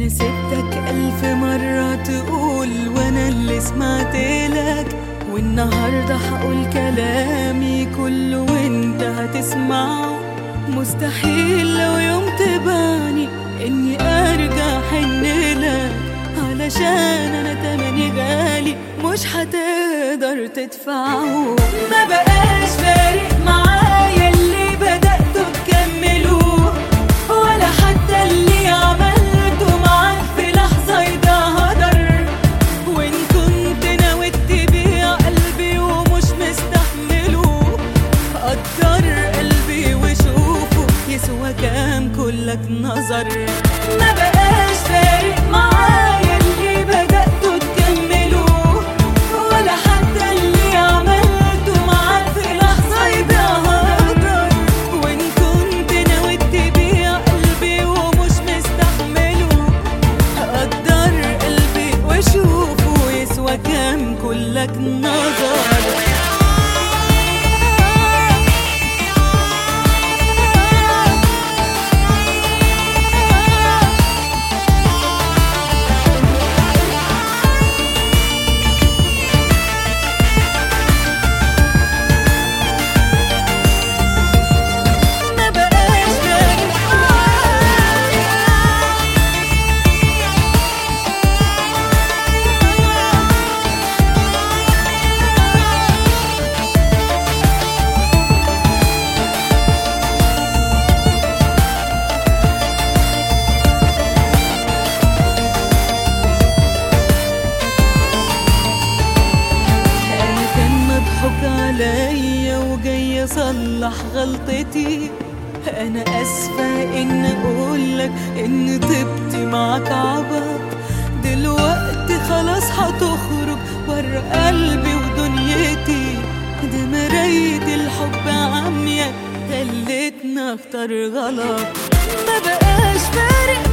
انا سبتك الف مرة تقول وانا اللي سمعت لك والنهاردة هقول كلامي كله وانت هتسمعه مستحيل لو يوم تباني اني ارجع حن لك علشان انا تمني غالي مش هتقدر تدفعه ما بقاش فارق معايا اللي بدأته تكملوه ولا حتى اللي عملته معاك في لحظة يضيع هدر وإن كنت ناوي تبيع قلبي ومش مستحمله قدر قلبي وشوفه يسوى كام كلك نظر ما بقاش فارق معايا اللي بدأته تكملوه ولا حتى اللي عملته معاك في لحظة يضيع هدر وإن كنت ناوي تبيع قلبي ومش مستحمله قدر قلبي وشوفه يسوى كام كلك نظر ما بقاش فارق معايا انا كان مضحوك عليا وجاي اصلح غلطتي انا اسفه ان اقولك ان طيبتي معاك عبط دلوقتي خلاص هتخرج بره قلبي ودنيتي ده مراية الحب عمية خلتني اختار غلط ما بقاش فارق